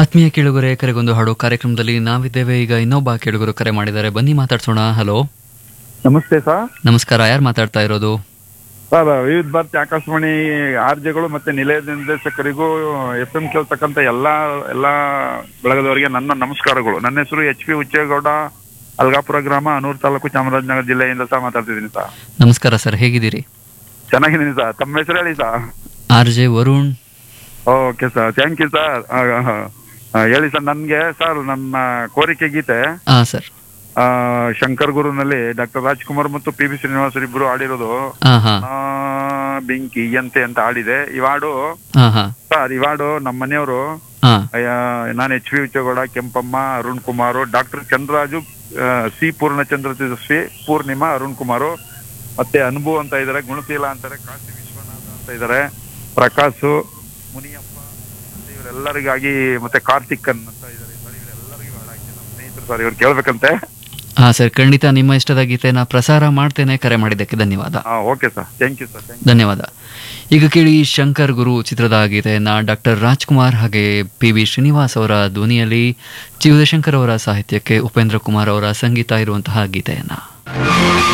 ಆತ್ಮೀಯ ಕೇಳುಗರೆ ಕರೆಗೊಂದು ಹಾಡು ಕಾರ್ಯಕ್ರಮದಲ್ಲಿ ನಾವಿದ್ದೇವೆ ಈಗ ಇನ್ನೊಬ್ಬ ಕೇಳುಗರು ಕರೆ ಮಾಡಿದ್ದಾರೆ ಬನ್ನಿ ಮಾತಾಡ್ಸೋಣ ಹಲೋ ನಮಸ್ತೆ ಸರ್ ನಮಸ್ಕಾರ ಯಾರು ಮಾತಾಡ್ತಾ ಇರೋದು ಸರ್ ವಿವಿಧ ಭಾರತಿ ಆಕಾಶವಾಣಿ ಆರ್ಜೆಗಳು ಮತ್ತೆ ನಿಲಯದ ನಿರ್ದೇಶಕರಿಗೂ ಎಫ್ ಎಂ ಕೇಳ್ತಕ್ಕಂಥ ಎಲ್ಲಾ ಎಲ್ಲಾ ಬಳಗದವರಿಗೆ ನನ್ನ ನಮಸ್ಕಾರಗಳು ನನ್ನ ಹೆಸರು ಎಚ್ ಪಿ ಉಚ್ಚೇಗೌಡ ಅಲ್ಗಾಪುರ ಗ್ರಾಮ ಅನೂರು ತಾಲೂಕು ಚಾಮರಾಜನಗರ ಜಿಲ್ಲೆಯಿಂದ ಸಹ ಮಾತಾಡ್ತಿದ್ದೀನಿ ಸರ್ ನಮಸ್ಕಾರ ಸರ್ ಹೇಗಿದ್ದೀರಿ ಚೆನ್ನಾಗಿದ್ದೀನಿ ಸರ್ ತಮ್ಮ ಹೆಸರು ಹೇಳಿ sir R J Varun okay sir thank you sir ಹೇಳಿ ಸರ್ ನನಗೆ ಸರ್ ನನ್ನ ಕೋರಿಕೆ ಗೀತೆ ಹಾ ಸರ್ ಆ, ಶಂಕರ್ ಗುರುನಲ್ಲಿ ಡಾಕ್ಟರ್ ರಾಜ್ಕುಮಾರ್ ಮತ್ತು ಪಿ ಬಿ ಶ್ರೀನಿವಾಸರು ಇಬ್ರು ಆಡಿರೋದು ಹಾ ಹಾ ಆ, ಬೆಂಕಿ ಎಂತೆ ಅಂತ ಆಡಿದೆ ಈ ಹಾಡು ಹಾ ಹಾ ಸರ್ ಈ ಹಾಡು ನಮ್ಮ ಮನೆಯವರು ಹಾ ನಾನು H V Ucchegowda Kempamma Arun Kumar doctor Chandraraju ಆ, ಸಿ ಪೂರ್ಣಚಂದ್ರ ತೇಜಸ್ವಿ ಪೂರ್ಣಿಮಾ ಅರುಣ್ ಕುಮಾರ್ ಮತ್ತೆ ಅನುಭವ್ ಅಂತ ಇದಾರೆ ಗುಣಶೀಲ ಅಂತಾರೆ ಕಾಶಿ ವಿಶ್ವನಾಥ ಅಂತ ಇದಾರೆ ಪ್ರಕಾಶ್ ಮುನಿಯಪ್ಪ ಮತ್ತೆ ಇವರೆಲ್ಲರಿಗಾಗಿ ಮತ್ತೆ ಕಾರ್ತಿಕನ್ ಅಂತ ಇದಾರೆ ಸರ್ ಇವರೆಲ್ಲರಿಗೂ ಹಾಡಾಕಿ ನಮ್ಮ ಸ್ನೇಹಿತರು ಸರ್ ಇವ್ರು ಕೇಳ್ಬೇಕಂತೆ ಹಾ ಸರ್ ಖಂಡಿತ ನಿಮ್ಮ ಇಷ್ಟದ ಗೀತೆನ ಪ್ರಸಾರ ಮಾಡ್ತೇನೆ ಕರೆ ಮಾಡಿದ್ದಕ್ಕೆ ಧನ್ಯವಾದ ಹಾ okay sir thank you sir thank ಧನ್ಯವಾದ ಈಗ ಕೇಳಿ ಶಂಕರ್ ಗುರು ಚಿತ್ರದ ಗೀತೆಯನ್ನ ಡಾಕ್ಟರ್ ರಾಜ್ಕುಮಾರ್ ಹಾಗೆ ಪಿ ವಿ ಶ್ರೀನಿವಾಸ್ ಅವರ ಧ್ವನಿಯಲ್ಲಿ ಜೀವಶಂಕರ್ ಅವರ ಸಾಹಿತ್ಯಕ್ಕೆ ಉಪೇಂದ್ರ ಕುಮಾರ್ ಅವರ ಸಂಗೀತ ಇರುವಂತಹ ಗೀತೆಯನ್ನ